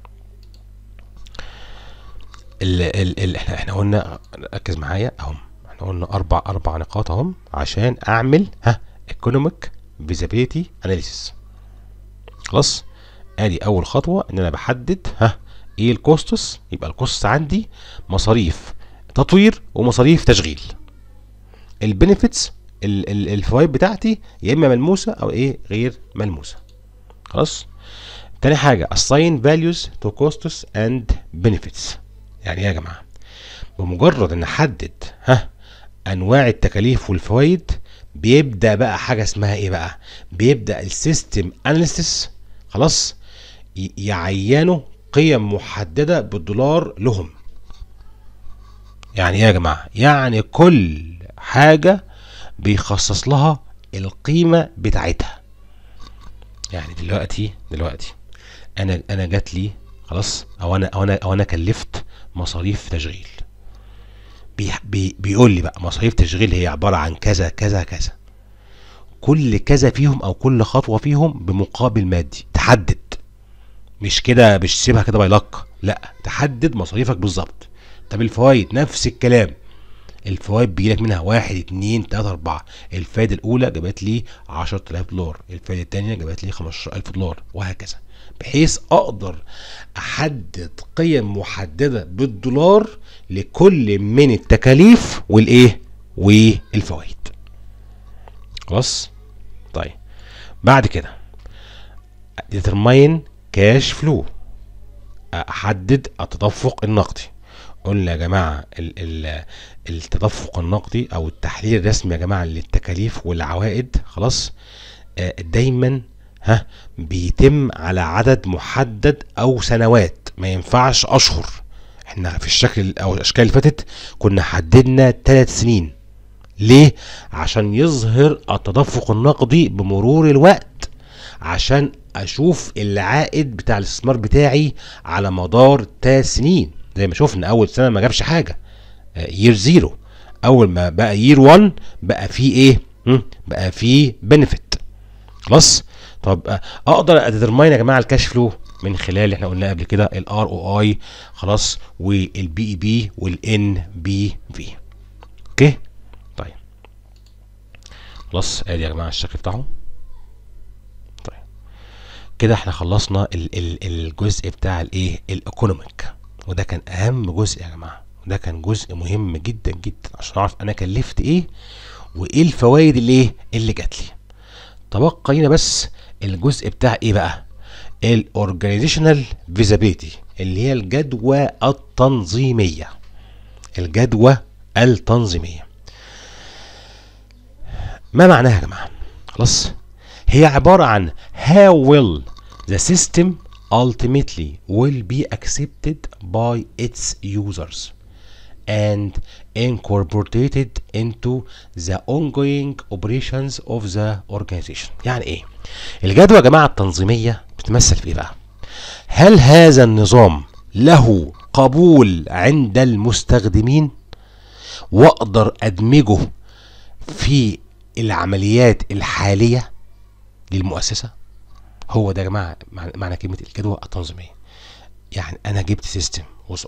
ال ال ال احنا احنا قلنا ركز معايا اهم احنا قلنا اربع اربع نقاط اهم عشان اعمل ها ايكونوميك فيزابيليتي اناليسيس خلاص ادي اول خطوه ان انا بحدد ها ايه الكوستس يبقى الكوست عندي مصاريف تطوير ومصاريف تشغيل البنفيتس الفوائد بتاعتي يا اما ملموسه او ايه غير ملموسه خلاص تاني حاجه assign values to costs and benefits يعني ايه يا جماعه بمجرد ان احدد ها انواع التكاليف والفوائد بيبدا بقى حاجه اسمها ايه بقى بيبدا السيستم اناليسيس خلاص يعينوا قيم محدده بالدولار لهم يعني ايه يا جماعه يعني كل حاجه بيخصص لها القيمه بتاعتها يعني دلوقتي دلوقتي انا انا جات لي خلاص او انا او انا او انا كلفت مصاريف تشغيل بي بي بيقول لي بقى مصاريف تشغيل هي عباره عن كذا كذا كذا كل كذا فيهم او كل خطوه فيهم بمقابل مادي تحدد مش كده مش سيبها كده بايلك لا تحدد مصاريفك بالظبط طب الفوائد نفس الكلام الفوائد بيجيلك منها واحد اتنين تلاته اربعه الفايده الاولى جابت لي 10000 دولار الفايده الثانيه جابت لي 15000 دولار وهكذا بحيث اقدر احدد قيم محدده بالدولار لكل من التكاليف والايه والفوائد خلاص طيب بعد كده determine cash flow احدد التدفق النقدي قلنا يا جماعه ال ال التدفق النقدي او التحليل الرسمي يا جماعه للتكاليف والعوائد خلاص آه دايما ها بيتم على عدد محدد او سنوات ما ينفعش اشهر احنا في الشكل او الاشكال اللي فاتت كنا حددنا ثلاث سنين ليه عشان يظهر التدفق النقدي بمرور الوقت عشان اشوف العائد بتاع الاستثمار بتاعي على مدار ثلاث سنين زي ما شفنا اول سنه ما جابش حاجه يير زيرو اول ما بقى يير 1 بقى فيه ايه بقى فيه بنفيت خلاص طب اقدر اديترماين يا جماعه الكاش فلو من خلال اللي احنا قلناه قبل كده الار او اي خلاص والبي اي بي والان بي في اوكي طيب خلاص ادي يا جماعه الشكل بتاعهم طيب كده احنا خلصنا ال ال الجزء بتاع الايه الايكونوميك وده كان اهم جزء يا جماعه وده كان جزء مهم جدا جدا عشان اعرف انا كلفت ايه وايه الفوائد اللي ايه اللي جات لي تبقى هنا بس الجزء بتاع ايه بقى الاورجانيزيشنال فيزابيليتي اللي هي الجدوى التنظيميه الجدوى التنظيميه ما معناها يا جماعه خلاص هي عباره عن how will the system ultimately will be accepted by its users and incorporated into the ongoing operations of the organization يعني ايه الجدوى يا جماعه التنظيميه بتمثل في ايه بقى هل هذا النظام له قبول عند المستخدمين واقدر ادمجه في العمليات الحاليه للمؤسسه هو ده يا جماعه معنى كلمه الجدوى التنظيميه يعني انا جبت سيستم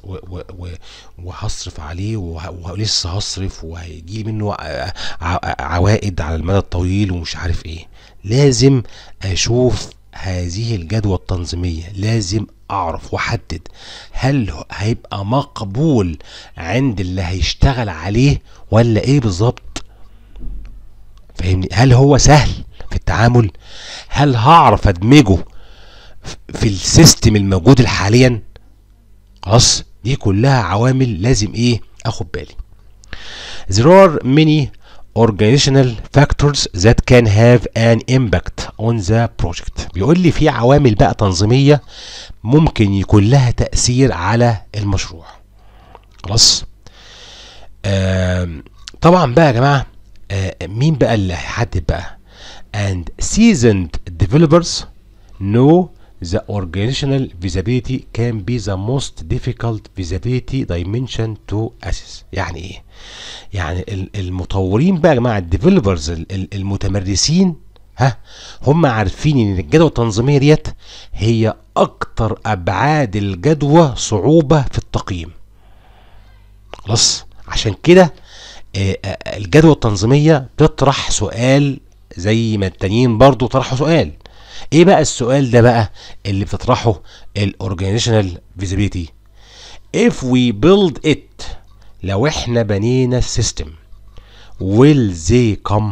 وهصرف عليه ولسه هصرف وهيجي منه عوائد على المدى الطويل ومش عارف ايه لازم اشوف هذه الجدوى التنظيميه لازم اعرف واحدد هل هيبقى مقبول عند اللي هيشتغل عليه ولا ايه بالظبط فاهمني هل هو سهل في التعامل هل هعرف ادمجه في السيستم الموجود حاليا خلاص دي كلها عوامل لازم ايه اخد بالي there are many organizational factors that can have an impact on the project بيقول لي في عوامل بقى تنظيميه ممكن يكون لها تاثير على المشروع خلاص طبعا بقى يا جماعه مين بقى اللي هيحدد بقى and seasoned developers know the organizational visibility can be the most difficult visibility dimension to assess يعني ايه يعني المطورين بقى يا جماعه الديفلوبرز المتمرسين ها هم عارفين ان الجدوى التنظيميه ديت هي اكتر ابعاد الجدوى صعوبه في التقييم خلاص عشان كده الجدوى التنظيميه بتطرح سؤال زي ما التانيين برضو طرحوا سؤال ايه بقى السؤال ده بقى اللي بتطرحه الاورجانيزيشنال فيزيبيليتي if we build it لو احنا بنينا السيستم will they come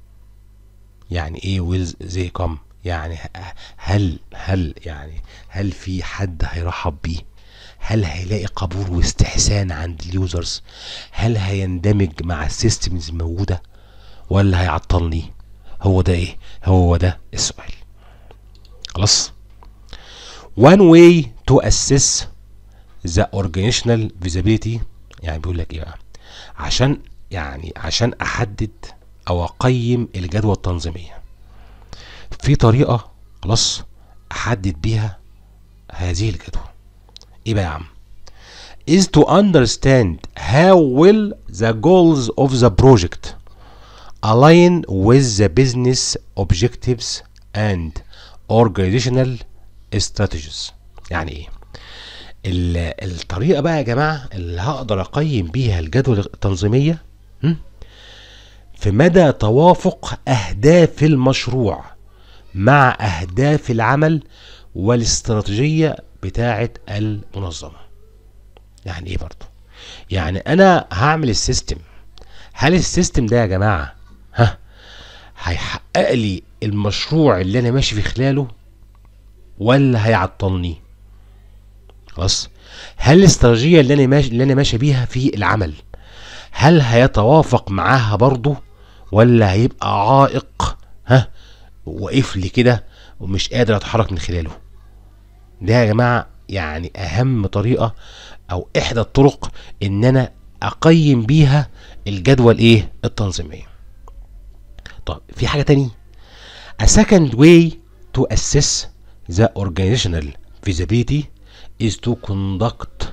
يعني ايه will they come يعني هل هل يعني هل في حد هيرحب بيه هل هيلاقي قبول واستحسان عند اليوزرز هل هيندمج مع السيستمز الموجوده ولا هيعطلني هو ده ايه هو ده السؤال خلاص one way to assess the organizational visibility يعني بيقول لك ايه بقى عشان يعني عشان احدد او اقيم الجدوى التنظيميه في طريقه خلاص احدد بيها هذه الجدوى ايه بقى يا عم is to understand how will the goals of the project align with the business objectives and organizational strategies يعني ايه الطريقه بقى يا جماعه اللي هقدر اقيم بيها الجدول التنظيميه في مدى توافق اهداف المشروع مع اهداف العمل والاستراتيجيه بتاعه المنظمه يعني ايه برضه يعني انا هعمل السيستم هل السيستم ده يا جماعه ها هيحقق لي المشروع اللي انا ماشي في خلاله ولا هيعطلني خلاص هل الاستراتيجيه اللي انا ماشي اللي انا ماشي بيها في العمل هل هيتوافق معاها برضه ولا هيبقى عائق ها واقف لي كده ومش قادر اتحرك من خلاله ده يا جماعه يعني اهم طريقه او احدى الطرق ان انا اقيم بيها الجدول ايه التنظيميه طب في حاجه تانية a second way to assess the organizational feasibility is to conduct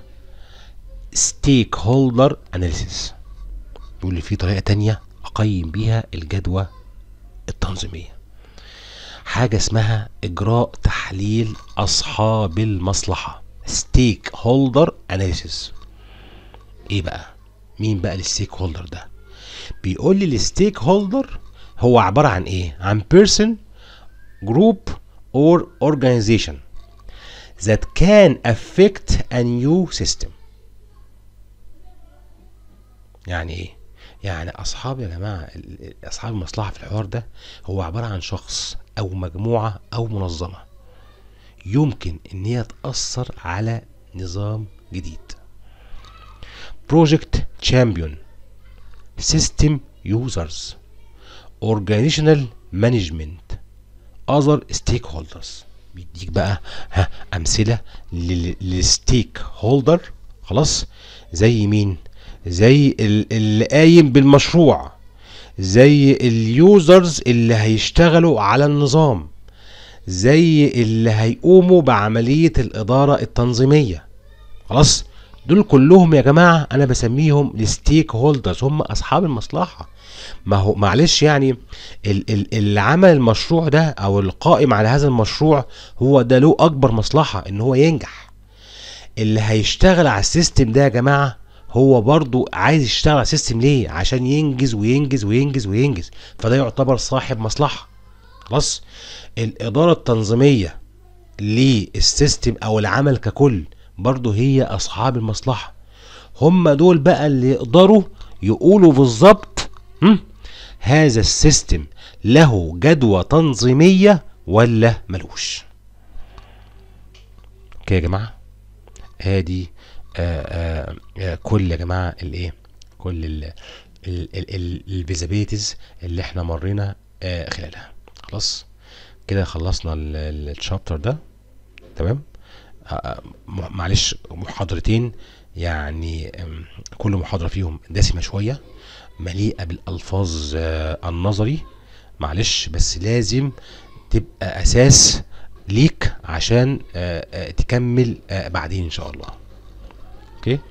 stakeholder analysis يقول لي في طريقه تانية اقيم بيها الجدوى التنظيميه حاجه اسمها اجراء تحليل اصحاب المصلحه ستيك هولدر اناليسيس ايه بقى مين بقى الستيك هولدر ده بيقول لي الستيك هولدر هو عباره عن ايه عن person group or organization that can affect a new system يعني ايه يعني اصحاب يا جماعه اصحاب المصلحه في الحوار ده هو عباره عن شخص او مجموعه او منظمه يمكن ان هي تاثر على نظام جديد project champion system users organizational management other stakeholders بيديك بقى ها امثله للستيك هولدر خلاص زي مين زي اللي قايم بالمشروع زي اليوزرز اللي هيشتغلوا على النظام زي اللي هيقوموا بعمليه الاداره التنظيميه خلاص دول كلهم يا جماعه انا بسميهم الستيك هولدرز هم اصحاب المصلحه ما هو معلش يعني اللي عمل المشروع ده او القائم على هذا المشروع هو ده له اكبر مصلحه ان هو ينجح اللي هيشتغل على السيستم ده يا جماعه هو برضو عايز يشتغل على السيستم ليه عشان ينجز وينجز وينجز وينجز فده يعتبر صاحب مصلحه خلاص الاداره التنظيميه للسيستم او العمل ككل برضو هي اصحاب المصلحه هم دول بقى اللي يقدروا يقولوا بالظبط هذا السيستم له جدوى تنظيميه ولا ملوش اوكي يا جماعه ادي آآ آآ كل يا جماعه الايه كل الفيزابيلتيز اللي احنا مرينا خلالها خلاص كده خلصنا الشابتر ده تمام معلش محاضرتين يعني كل محاضرة فيهم دسمة شوية مليئة بالألفاظ النظري معلش بس لازم تبقى أساس ليك عشان تكمل بعدين إن شاء الله أوكي